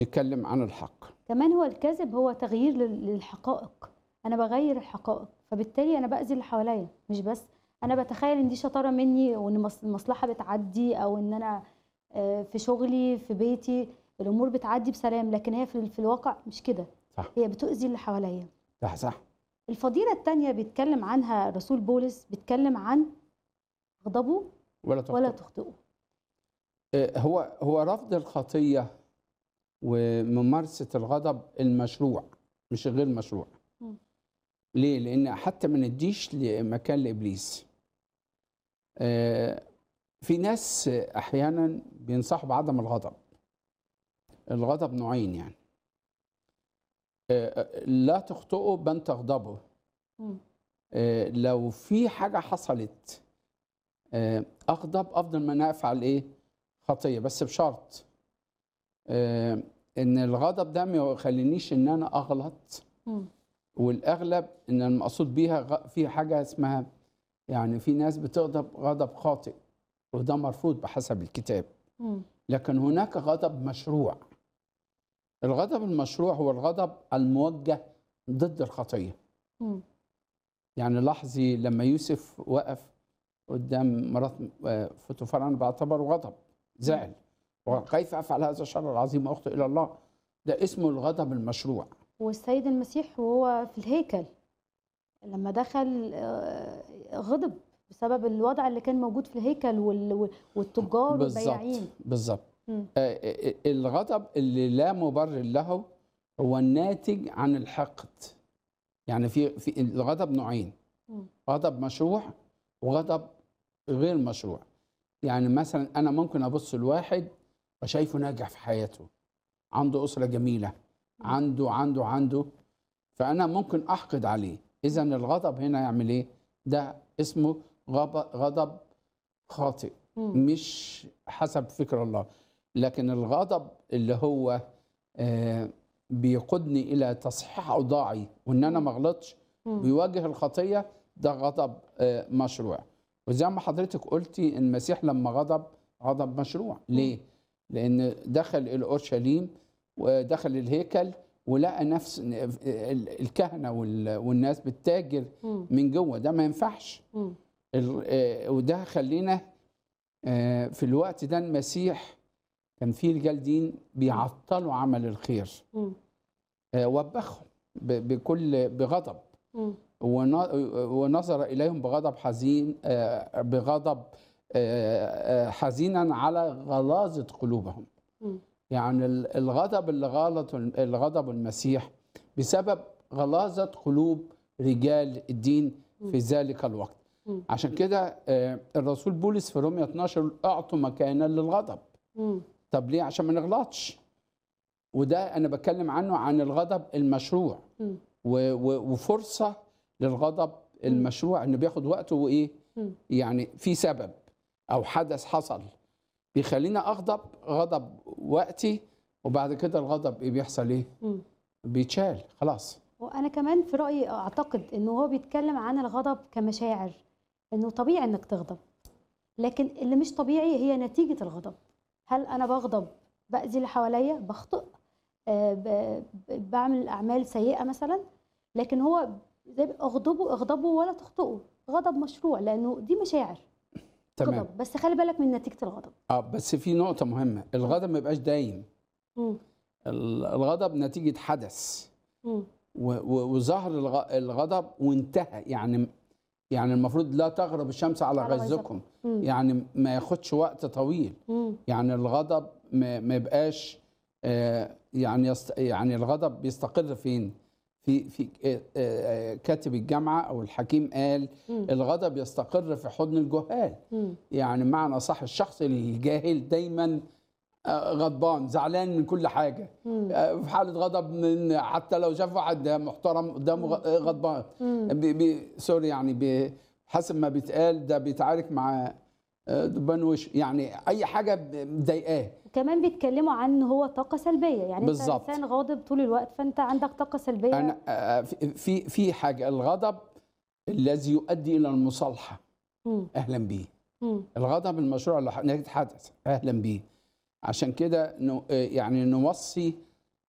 يتكلم عن الحق كمان هو الكذب هو تغيير لل- للحقائق انا بغير الحقائق فبالتالي انا باذي اللي حواليا مش بس انا بتخيل ان دي شطاره مني وان مص- المصلحه بتعدي او ان انا آه، في شغلي في بيتي الامور بتعدي بسلام لكن هي في في الواقع مش كده صح. هي بتؤذي اللي حواليا صح صح الفضيله الثانيه بيتكلم عنها رسول بولس بيتكلم عن غضبه ولا تخطئ. ولا تخطئه آه، هو هو رفض الخطيه وممارسه الغضب المشروع مش غير مشروع مم. ليه لان حتى ما نديش مكان لابليس آه، في ناس احيانا بينصحوا بعدم الغضب الغضب نوعين يعني آه، لا تخطئوا بل تغضبوا مم. آه، لو في حاجة حصلت آه، أغضب أفضل ما أنا أفعل إيه؟ خطية بس بشرط آه، إن الغضب ده ما يخلينيش إن أنا أغلط مم. والأغلب إن المقصود بيها غ- في حاجة اسمها يعني في ناس بتغضب غضب خاطئ وده مرفوض بحسب الكتاب مم. لكن هناك غضب مشروع الغضب المشروع هو الغضب الموجه ضد الخطيه مم. يعني لاحظي لما يوسف وقف قدام مرات آه، فوتوفار انا بعتبره غضب زعل وكيف افعل هذا الشر العظيم واخطئ الى الله ده اسمه الغضب المشروع والسيد المسيح وهو في الهيكل لما دخل آه، غضب بسبب الوضع اللي كان موجود في الهيكل وال- وال- والتجار بالظبط والبياعين بالظبط مم. آه، آه، الغضب اللي لا مبرر له هو الناتج عن الحقد يعني في في الغضب نوعين مم. غضب مشروع وغضب غير مشروع يعني مثلا انا ممكن ابص لواحد وشايفه ناجح في حياته عنده اسره جميله عنده عنده عنده فانا ممكن احقد عليه اذا الغضب هنا يعمل ايه ده اسمه غضب غضب خاطئ مم. مش حسب فكر الله لكن الغضب اللي هو آه، بيقودني الى تصحيح اوضاعي وان انا ما اغلطش مم. بيواجه الخطيه ده غضب آه، مشروع وزي ما حضرتك قلتي المسيح لما غضب غضب مشروع ليه لان دخل الى اورشليم ودخل الهيكل ولقى نفس ال- الكهنه وال- والناس بتتاجر مم. من جوه ده ما ينفعش مم. ال- آه، وده خلينا آه، في الوقت ده المسيح كان في رجال دين بيعطلوا عمل الخير مم. آه، وبخهم ب- بكل بغضب مم. ون- ونظر اليهم بغضب حزين آه، بغضب آه، آه، حزينا على غلاظه قلوبهم مم. يعني ال- الغضب اللي غلط اللي غضب المسيح بسبب غلاظه قلوب رجال الدين في ذلك الوقت مم. عشان كده آه، الرسول بولس في رومية 12 اعطوا مكانا للغضب مم. طب ليه عشان ما نغلطش وده انا بتكلم عنه عن الغضب المشروع مم. و- و- وفرصه للغضب المشروع انه بياخد وقته وايه مم. يعني في سبب او حدث حصل بيخلينا اغضب غضب وقتي وبعد كده الغضب ايه بيحصل ايه مم. بيتشال خلاص وانا كمان في رايي اعتقد انه هو بيتكلم عن الغضب كمشاعر انه طبيعي انك تغضب لكن اللي مش طبيعي هي نتيجه الغضب هل انا بغضب باذي اللي حواليا بخطئ آه، ب- ب- بعمل اعمال سيئه مثلا لكن هو زي ما- اغضبوا اغضبوا ولا تخطئوا غضب مشروع لانه دي مشاعر تمام غضب بس خلي بالك من نتيجه الغضب اه بس في نقطه مهمه الغضب ما يبقاش دايم مم. ال- الغضب نتيجه حدث مم. و- و- وظهر الغ- الغضب وانتهى يعني يعني المفروض لا تغرب الشمس على على غيظكم مم. يعني ما ياخدش وقت طويل مم. يعني الغضب ما ما يبقاش آه، يعني يست يعني الغضب بيستقر فين في في آه، آه، كاتب الجامعه او الحكيم قال مم. الغضب يستقر في حضن الجهال مم. يعني معنى صح الشخص الجاهل دايما آه، غضبان زعلان من كل حاجه مم. آه، في حاله غضب من حتى لو شاف واحد محترم قدامه غ- آه، غضبان مم. بي بي سوري يعني بي حسب ما بيتقال ده بيتعارك مع آه، دبان وش يعني اي حاجه مضايقاه كمان بيتكلموا عن ان هو طاقه سلبيه يعني بالظبط. انت انسان غاضب طول الوقت فانت عندك طاقه سلبيه انا آه، في- في في حاجه الغضب الذي يؤدي الى المصالحه مم. اهلا بيه مم. الغضب المشروع اللي ح- نتيجه حدث اهلا بيه عشان كده نو- آه، يعني نوصي